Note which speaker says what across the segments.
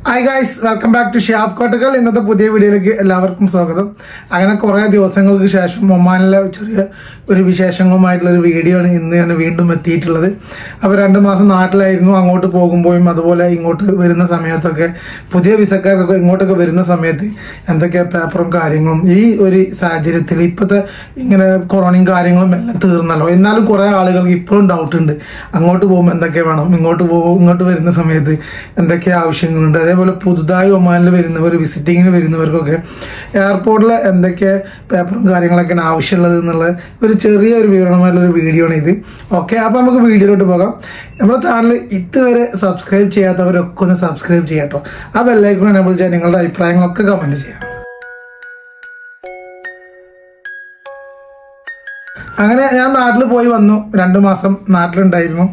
Speaker 1: hi guys welcome back to Shiyab Kottakkal ഇന്നത്തെ പുതിയ വീഡിയോയിലേക്ക് എല്ലാവർക്കും സ്വാഗതം അങ്ങനെ കുറേ ദിവസങ്ങൾക്ക് ശേഷം ഒമാനിലെ ചെറിയ ഒരു വിശേഷങ്ങളുമായിട്ടുള്ള ഒരു വീഡിയോ ആണ് ഇന്ന് ഞാൻ വീണ്ടും എത്തിയിട്ടുള്ളത് അപ്പോൾ രണ്ട് മാസം നാട്ടിലായിരുന്നു അങ്ങോട്ട് പോകുമ്പോഴും അതുപോലെ ഇങ്ങോട്ട് വരുന്ന സമയത്തൊക്കെ പുതിയ വിസക്കാരൊക്കെ ഇങ്ങോട്ടൊക്കെ വരുന്ന സമയത്ത് എന്തൊക്കെ പേപ്പറും കാര്യങ്ങളും ഈ ഒരു സാഹചര്യത്തിൽ ഇപ്പോഴത്തെ ഇങ്ങനെ കൊറോണയും കാര്യങ്ങളും എല്ലാം തീർന്നല്ലോ എന്നാലും കുറേ ആളുകൾക്ക് ഇപ്പോഴും ഡൗട്ട് ഉണ്ട് അങ്ങോട്ട് പോകുമ്പോൾ എന്തൊക്കെ വേണം ഇങ്ങോട്ട് പോകും ഇങ്ങോട്ട് വരുന്ന സമയത്ത് എന്തൊക്കെ ആവശ്യങ്ങളുണ്ട് അതേപോലെ പുതുതായി ഒമാനിൽ വരുന്നവർ വിസിറ്റിങ്ങിന് വരുന്നവർക്കൊക്കെ എയർപോർട്ടിൽ എന്തൊക്കെ പേപ്പറും കാര്യങ്ങളൊക്കെയാണ് ആവശ്യമുള്ളത് എന്നുള്ള ഒരു ചെറിയ ഒരു വിവരണമായിട്ടുള്ള ഒരു വീഡിയോ ആണ് ഇത് ഓക്കെ അപ്പോൾ നമുക്ക് വീഡിയോയിലോട്ട് പോകാം നമ്മുടെ ചാനൽ ഇതുവരെ സബ്സ്ക്രൈബ് ചെയ്യാത്തവരൊക്കെ ഒന്ന് സബ്സ്ക്രൈബ് ചെയ്യാം കേട്ടോ ആ ബെല്ലൈക്കൺ എനേബിൾ ചെയ്യാൻ നിങ്ങളുടെ അഭിപ്രായങ്ങളൊക്കെ കമൻറ്റ് ചെയ്യാം അങ്ങനെ ഞാൻ നാട്ടിൽ പോയി വന്നു രണ്ട് മാസം നാട്ടിലുണ്ടായിരുന്നു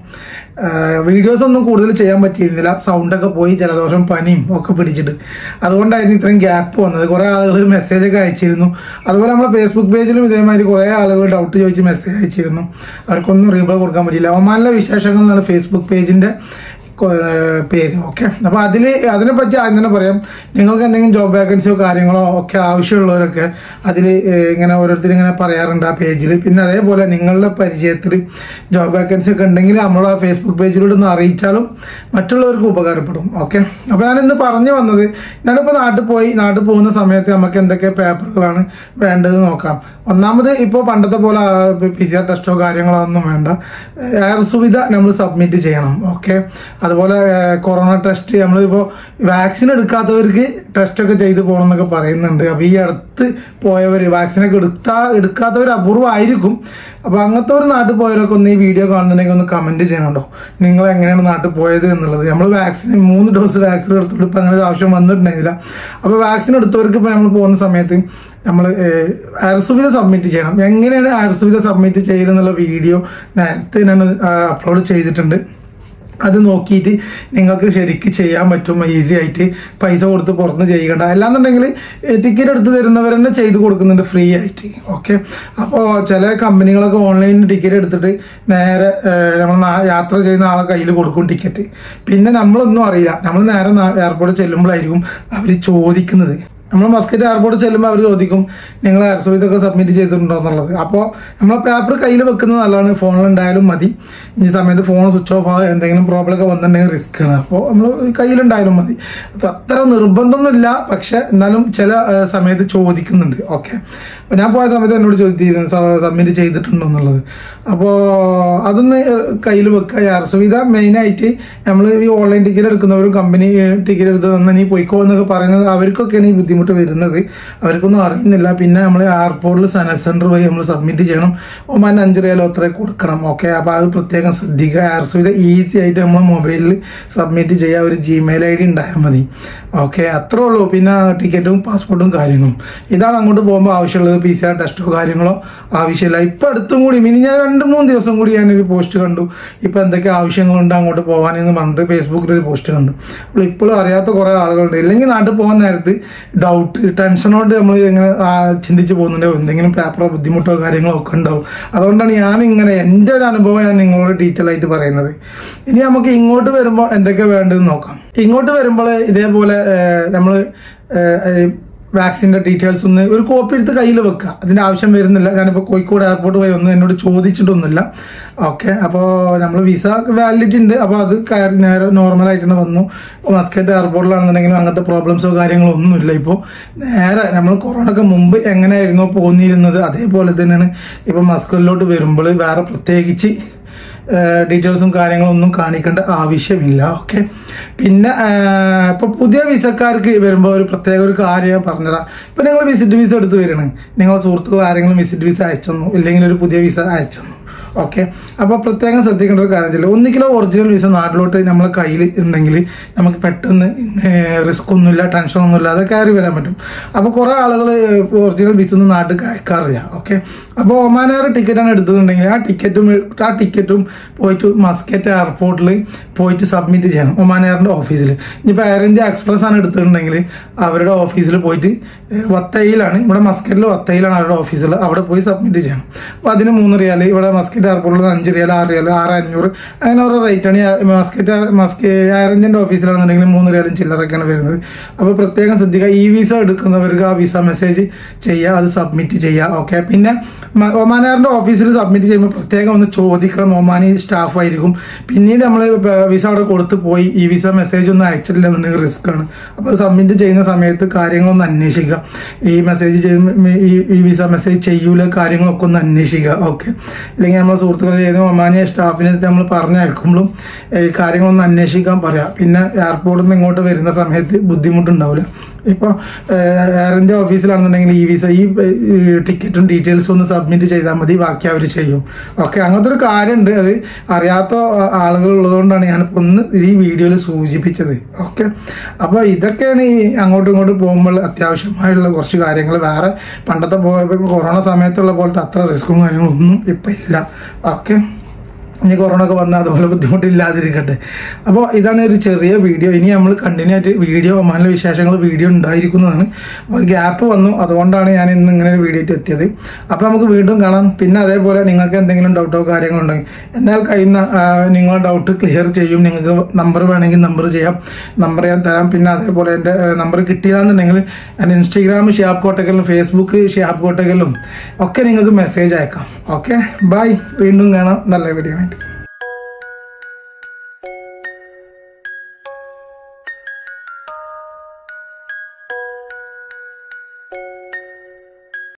Speaker 1: വീഡിയോസ് ഒന്നും കൂടുതൽ ചെയ്യാൻ പറ്റിയിരുന്നില്ല സൗണ്ടൊക്കെ പോയി ജലദോഷം പനിയും ഒക്കെ പിടിച്ചിട്ട് അതുകൊണ്ടായിരുന്നു ഇത്രയും ഗ്യാപ്പ് വന്നത് കുറേ ആളുകൾ മെസ്സേജ് ഒക്കെ അയച്ചിരുന്നു അതുപോലെ നമ്മുടെ ഫേസ്ബുക്ക് പേജിലും ഇതേമാതിരി കുറേ ആളുകൾ ഡൗട്ട് ചോദിച്ച് മെസ്സേജ് അയച്ചിരുന്നു അവർക്കൊന്നും റീപ്ലൈ കൊടുക്കാൻ പറ്റില്ല ഒമാനിലെ വിശേഷങ്ങൾ എന്നുള്ള ഫേസ്ബുക്ക് പേജിന്റെ കൊ- ഏഹ് പേര് ഓക്കെ അപ്പോൾ അതിൽ അതിനെപ്പറ്റി ആദ്യം തന്നെ പറയാം നിങ്ങൾക്ക് എന്തെങ്കിലും ജോബ് വേക്കൻസിയോ കാര്യങ്ങളോ ഒക്കെ ആവശ്യമുള്ളവരൊക്കെ അതിൽ ഇങ്ങനെ ഓരോരുത്തർ ഇങ്ങനെ പറയാറുണ്ട് ആ പേജിൽ പിന്നെ അതേപോലെ നിങ്ങളുടെ പരിചയത്തിൽ ജോബ് വേക്കൻസി ഒക്കെ ഉണ്ടെങ്കിൽ നമ്മൾ ആ ഫേസ്ബുക്ക് പേജിലൂടെ ഒന്ന് അറിയിച്ചാലും മറ്റുള്ളവർക്ക് ഉപകാരപ്പെടും ഓക്കെ അപ്പോൾ ഞാൻ ഇന്ന് പറഞ്ഞു വന്നത് ഞാനിപ്പോൾ നാട്ടിൽ പോയി നാട്ടിൽ പോകുന്ന സമയത്ത് നമുക്ക് എന്തൊക്കെ പേപ്പറുകളാണ് വേണ്ടത് നോക്കാം ഒന്നാമത് ഇപ്പോൾ പണ്ടത്തെ പോലെ പി സി ആർ ടെസ്റ്റോ കാര്യങ്ങളോ ഒന്നും വേണ്ട എയർ സുവിധ നമ്മൾ സബ്മിറ്റ് ചെയ്യണം ഓക്കെ അതുപോലെ ഏഹ്, കൊറോണ ടെസ്റ്റ് നമ്മളിപ്പോൾ വാക്സിൻ എടുക്കാത്തവർക്ക് ടെസ്റ്റ് ഒക്കെ ചെയ്ത് പോകണം എന്നൊക്കെ പറയുന്നുണ്ട് അപ്പോൾ ഈ അടുത്ത് പോയവർ വാക്സിനൊക്കെ എടുത്താ എടുക്കാത്തവർ അപൂർവമായിരിക്കും അപ്പോൾ അങ്ങനത്തെ ഒരു നാട്ടിൽ പോയവരൊക്കെ ഒന്ന് ഈ വീഡിയോ കാണുന്നുണ്ടെങ്കിൽ ഒന്ന് കമൻറ്റ് ചെയ്യണമല്ലോ നിങ്ങൾ എങ്ങനെയാണ് നാട്ടിൽ പോയത് എന്നുള്ളത് നമ്മൾ വാക്സിൻ മൂന്ന് ഡോസ് വാക്സിൻ എടുത്തിട്ട് ഇപ്പം അങ്ങനെ ഒരു ആവശ്യം വന്നിട്ടുണ്ടായിരുന്നില്ല അപ്പോൾ വാക്സിൻ എടുത്തവർക്ക് ഇപ്പോൾ നമ്മൾ പോകുന്ന സമയത്ത് നമ്മൾ അയർസുവിധ സബ്മിറ്റ് ചെയ്യണം എങ്ങനെയാണ് അയർസുവിധ സബ്മിറ്റ് ചെയ്യുന്നുള്ള വീഡിയോ നേരത്തെ ഞാൻ അപ്ലോഡ് ചെയ്തിട്ടുണ്ട് അത് നോക്കിയിട്ട് നിങ്ങൾക്ക് ശരിക്ക് ചെയ്യാൻ പറ്റും ഈസി ആയിട്ട് പൈസ കൊടുത്ത് പുറത്ത് ചെയ്യണ്ട അല്ലാന്നുണ്ടെങ്കിൽ ടിക്കറ്റ് എടുത്ത് തരുന്നവർ തന്നെ ചെയ്ത് കൊടുക്കുന്നുണ്ട് ഫ്രീ ആയിട്ട് ഓക്കെ അപ്പോൾ ചില കമ്പനികളൊക്കെ ഓൺലൈനിൽ ടിക്കറ്റ് എടുത്തിട്ട് നേരെ നമ്മൾ യാത്ര ചെയ്യുന്ന ആളെ കയ്യിൽ കൊടുക്കും ടിക്കറ്റ് പിന്നെ നമ്മളൊന്നും അറിയില്ല നമ്മൾ നേരെ എയർപോർട്ടിൽ ചെല്ലുമ്പോഴായിരിക്കും അവർ ചോദിക്കുന്നത് നമ്മൾ മസ്കറ്റ് എയർപോർട്ടിൽ ചെല്ലുമ്പോൾ അവർ ചോദിക്കും നിങ്ങൾ എയർസോ ഇതൊക്കെ സബ്മിറ്റ് ചെയ്തിട്ടുണ്ടോ എന്നുള്ളത് അപ്പോൾ നമ്മൾ പേപ്പർ കയ്യിൽ വെക്കുന്നത് നല്ലതാണ് ഫോണിലുണ്ടായാലും മതി ഈ സമയത്ത് ഫോൺ സ്വിച്ച് ഓഫ് ആകുക എന്തെങ്കിലും പ്രോബ്ലം ഒക്കെ വന്നിട്ടുണ്ടെങ്കിൽ റിസ്ക് ആണ് അപ്പോൾ നമ്മൾ കയ്യിലുണ്ടായാലും മതി അത് അത്ര നിർബന്ധമൊന്നുമില്ല പക്ഷെ എന്നാലും ചില ആ, സമയത്ത് ചോദിക്കുന്നുണ്ട് ഓക്കെ അപ്പോൾ ഞാൻ പോയ സമയത്ത് എന്നോട് ചോദിച്ചിരുന്നു സബ്മിറ്റ് ചെയ്തിട്ടുണ്ടോ എന്നുള്ളത് അപ്പോൾ അതൊന്ന് കയ്യിൽ വെക്കുക എയർ സുവിധ മെയിനായിട്ട് നമ്മൾ ഈ ഓൺലൈൻ ടിക്കറ്റ് എടുക്കുന്നവരും കമ്പനി ടിക്കറ്റ് എടുത്ത് തന്നെ നീ പോയിക്കോ എന്നൊക്കെ പറയുന്നത് അവർക്കൊക്കെയാണ് ഈ ബുദ്ധിമുട്ട് വരുന്നത് അവർക്കൊന്നും അറിയുന്നില്ല പിന്നെ നമ്മൾ എയർപോർട്ടിൽ സന സെൻറ്റർ വഴി നമ്മൾ സബ്മിറ്റ് ചെയ്യണം ഒമാൻ അഞ്ച് റിയാലോ അത്ര കൊടുക്കണം ഓക്കെ അപ്പോൾ അത് പ്രത്യേകം ശ്രദ്ധിക്കുക എയർ സുവിധ ഈസി ആയിട്ട് നമ്മൾ മൊബൈലിൽ സബ്മിറ്റ് ചെയ്യുക ഒരു ജിമെയിൽ ഐ ഡി ഉണ്ടായാൽ മതി ഓക്കെ അത്രേ ഉള്ളൂ പിന്നെ ടിക്കറ്റും പാസ്പോർട്ടും കാര്യങ്ങളും ഇതാണ് അങ്ങോട്ട് പോകുമ്പോൾ ആവശ്യമുള്ളത് പി സി ആർ ടെസ്റ്റോ കാര്യങ്ങളോ ആവശ്യമില്ല ഇപ്പം അടുത്തും കൂടി ഇനി ഞാൻ രണ്ട് മൂന്ന് ദിവസം കൂടി ഞാനൊരു പോസ്റ്റ് കണ്ടു ഇപ്പം എന്തൊക്കെ ആവശ്യങ്ങളുണ്ട് അങ്ങോട്ട് പോകാനെന്ന് പറഞ്ഞിട്ട് ഫേസ്ബുക്കിൽ ഒരു പോസ്റ്റ് കണ്ടു അപ്പോൾ ഇപ്പോഴും അറിയാത്ത കുറേ ആളുകളുണ്ട് ഇല്ലെങ്കിൽ നാട്ടിൽ പോകാൻ നേരത്ത് ഡൗട്ട് ടെൻഷനോട് നമ്മൾ ഇങ്ങനെ ആ, ചിന്തിച്ച് പോകുന്നുണ്ട് എന്തെങ്കിലും പേപ്പറോ ബുദ്ധിമുട്ടോ കാര്യങ്ങളോ ഒക്കെ ഉണ്ടാവും അതുകൊണ്ടാണ് ഞാൻ ഇങ്ങനെ എൻ്റെ ഒരു അനുഭവം ഞാൻ നിങ്ങളോട് ഡീറ്റെയിൽ ആയിട്ട് പറയുന്നത് ഇനി നമുക്ക് ഇങ്ങോട്ട് വരുമ്പോൾ എന്തൊക്കെ വേണ്ടതെന്ന് നോക്കാം ഇങ്ങോട്ട് വരുമ്പോൾ ഇതേപോലെ നമ്മൾ വാക്സിൻ്റെ ഡീറ്റെയിൽസ് ഒന്ന് ഒരു കോപ്പി എടുത്ത് കയ്യിൽ വെക്കുക അതിൻ്റെ ആവശ്യം വരുന്നില്ല ഞാനിപ്പോൾ കോഴിക്കോട് എയർപോർട്ട് പോയി ഒന്നും എന്നോട് ചോദിച്ചിട്ടൊന്നുമില്ല ഓക്കെ അപ്പോൾ നമ്മൾ വിസ വാലിഡിറ്റി ഉണ്ട് അപ്പോൾ അത് കയറി നേരെ നോർമലായിട്ട് തന്നെ വന്നു മസ്കറ്റ് എയർപോർട്ടിലാണെന്നുണ്ടെങ്കിലും അങ്ങനത്തെ പ്രോബ്ലംസോ കാര്യങ്ങളോ ഒന്നുമില്ല ഇപ്പോൾ നേരെ നമ്മൾ കൊറോണക്ക് മുമ്പ് എങ്ങനെയായിരുന്നോ പോന്നിരുന്നത് അതേപോലെ തന്നെയാണ് ഇപ്പോൾ മസ്കറ്റിലോട്ട് വരുമ്പോൾ വേറെ പ്രത്യേകിച്ച് ഡീറ്റെയിൽസും കാര്യങ്ങളും ഒന്നും കാണിക്കേണ്ട ആവശ്യമില്ല ഓക്കെ പിന്നെ ഇപ്പൊ പുതിയ വിസക്കാർക്ക് വരുമ്പോൾ ഒരു പ്രത്യേക ഒരു കാര്യം പറഞ്ഞുതരാം ഇപ്പൊ നിങ്ങൾ വിസിറ്റ് വിസ എടുത്ത് വരണം നിങ്ങളെ സുഹൃത്തുക്കൾ ആരെങ്കിലും വിസിറ്റ് വിസ അയച്ചെന്നു ഇല്ലെങ്കിൽ ഒരു പുതിയ വിസ അയച്ചെന്നു ഓക്കെ അപ്പോൾ പ്രത്യേകം ശ്രദ്ധിക്കേണ്ട ഒരു കാര്യത്തില്ല ഒന്നിക്കിലോ ഒറിജിനൽ വിസ നാട്ടിലോട്ട് നമ്മളെ കയ്യിൽ ഉണ്ടെങ്കിൽ നമുക്ക് പെട്ടെന്ന് റിസ്ക് ഒന്നുമില്ല ടെൻഷൻ ഒന്നുമില്ല അത് കയറി വരാൻ പറ്റും അപ്പോൾ കുറേ ആളുകൾ ഒറിജിനൽ വിസ ഒന്നും നാട്ടിൽ അയക്കാറില്ല ഓക്കെ അപ്പോൾ ഒമാനാർ ടിക്കറ്റാണ് എടുത്തതുണ്ടെങ്കിൽ ആ ടിക്കറ്റും ആ ടിക്കറ്റും പോയിട്ട് മസ്കറ്റ് എയർപോർട്ടിൽ പോയിട്ട് സബ്മിറ്റ് ചെയ്യണം ഒമാനാറിൻ്റെ ഓഫീസിൽ ഇനിയിപ്പോൾ എയർ ഇന്ത്യ എക്സ്പ്രസ് ആണ് എടുത്തിട്ടുണ്ടെങ്കിൽ അവരുടെ ഓഫീസിൽ പോയിട്ട് ഏഹ്, വത്തയിലാണ് ഇവിടെ മസ്കറ്റിൽ വത്തയിലാണ് അവരുടെ ഓഫീസിൽ അവിടെ പോയി സബ്മിറ്റ് ചെയ്യണം അപ്പോൾ അതിന് മൂന്ന് റിയാൽ ഇവിടെ മസ്കറ്റ് മാസ്കറ്റ് എയർപോർട്ടിൽ അഞ്ച് റിയൽ ആറ് റിയൽ ആറ് അഞ്ഞൂറ് അങ്ങനെ ഓരോ റേറ്റാണ് ഈ മാസ്കറ്റ് മാസ്ക് എയർ ഇന്ത്യൻ്റെ ഓഫീസിലാണെന്നുണ്ടെങ്കിൽ മൂന്ന് റിയലും ചില്ലറൊക്കെയാണ് വരുന്നത് അപ്പോൾ പ്രത്യേകം ശ്രദ്ധിക്കുക ഈ വിസ എടുക്കുന്നവർക്ക് ആ വിസ മെസ്സേജ് ചെയ്യുക അത് സബ്മിറ്റ് ചെയ്യുക ഓക്കെ പിന്നെ മ- ഒമാൻ എയറിൻ്റെ ഓഫീസിൽ സബ്മിറ്റ് ചെയ്യുമ്പോൾ പ്രത്യേകം ഒന്ന് ചോദിക്കണം ഒമാനി സ്റ്റാഫ് ആയിരിക്കും പിന്നീട് നമ്മൾ വിസ അവിടെ കൊടുത്ത് പോയി ഈ വിസ മെസ്സേജ് ഒന്നും അയച്ചിട്ടില്ല എന്നുണ്ടെങ്കിൽ റിസ്ക് ആണ് അപ്പോൾ സബ്മിറ്റ് ചെയ്യുന്ന സമയത്ത് കാര്യങ്ങളൊന്ന് അന്വേഷിക്കുക ഈ മെസ്സേജ് ചെയ്യുമ്പോൾ ഈ ഈ വിസ മെസ്സേജ് ചെയ്യൂല കാര്യങ്ങളൊക്കെ ഒന്ന് അന്വേഷിക്കുക ഓക്കെ അല്ലെങ്കിൽ നമ്മൾ സുഹൃത്തുക്കൾ ചെയ്ത ഒമാനിയ സ്റ്റാഫിനെ അടുത്ത് നമ്മൾ പറഞ്ഞയക്കുമ്പോഴും ഈ കാര്യങ്ങളൊന്ന് അന്വേഷിക്കാൻ പറയാം പിന്നെ എയർപോർട്ടിൽ നിന്ന് ഇങ്ങോട്ട് വരുന്ന സമയത്ത് ബുദ്ധിമുട്ടുണ്ടാവില്ല ഇപ്പോൾ എയർ ഇന്ത്യ ഓഫീസിലാണെന്നുണ്ടെങ്കിൽ ഈ വിസ ഈ ഏഹ്, ടിക്കറ്റും ഡീറ്റെയിൽസും ഒന്ന് സബ്മിറ്റ് ചെയ്താൽ മതി ബാക്കി അവർ ചെയ്യും ഓക്കെ അങ്ങനത്തെ ഒരു കാര്യമുണ്ട് അത് അറിയാത്ത ആളുകൾ ഉള്ളതുകൊണ്ടാണ് ഞാനിപ്പോൾ ഒന്ന് ഈ വീഡിയോയിൽ സൂചിപ്പിച്ചത് ഓക്കെ അപ്പോൾ ഇതൊക്കെയാണ് ഈ അങ്ങോട്ടും ഇങ്ങോട്ടും പോകുമ്പോൾ അത്യാവശ്യമായുള്ള കുറച്ച് കാര്യങ്ങൾ വേറെ പണ്ടത്തെ പോ കൊറോണ സമയത്തുള്ള പോലത്തെ അത്ര റിസ്ക്കും കാര്യങ്ങളൊന്നും ഇപ്പം ഇല്ല ഓക്കെ ഇനി കൊറോണ ഒക്കെ വന്നാൽ അതുപോലെ ബുദ്ധിമുട്ടില്ലാതിരിക്കട്ടെ അപ്പോൾ ഇതാണ് ഒരു ചെറിയ വീഡിയോ ഇനി നമ്മൾ കണ്ടിന്യൂ ആയിട്ട് വീഡിയോ ഒമാനിലെ വിശേഷങ്ങൾ വീഡിയോ ഉണ്ടായിരിക്കുന്നതാണ് അപ്പോൾ ഗ്യാപ്പ് വന്നു അതുകൊണ്ടാണ് ഞാൻ ഇന്ന് ഇങ്ങനെ ഒരു വീഡിയോ ആയിട്ട് എത്തിയത് അപ്പോൾ നമുക്ക് വീണ്ടും കാണാം പിന്നെ അതേപോലെ നിങ്ങൾക്ക് എന്തെങ്കിലും ഡൗട്ടോ കാര്യങ്ങളോ ഉണ്ടെങ്കിൽ എന്നാൽ കഴിയുന്ന ആ, നിങ്ങളുടെ ഡൗട്ട് ക്ലിയർ ചെയ്യും നിങ്ങൾക്ക് നമ്പർ വേണമെങ്കിൽ നമ്പർ ചെയ്യാം നമ്പർ ഞാൻ തരാം പിന്നെ അതേപോലെ എൻ്റെ നമ്പർ കിട്ടിയില്ലാന്നുണ്ടെങ്കിൽ ഞാൻ ഇൻസ്റ്റഗ്രാം ഷിയാബ് കോട്ടക്കലും ഫേസ്ബുക്ക് ഷിയാബ് കോട്ടക്കലും ഒക്കെ നിങ്ങൾക്ക് മെസ്സേജ് അയക്കാം ഓക്കെ ബൈ വീണ്ടും കാണാം നല്ല വീഡിയോ ആയിട്ട്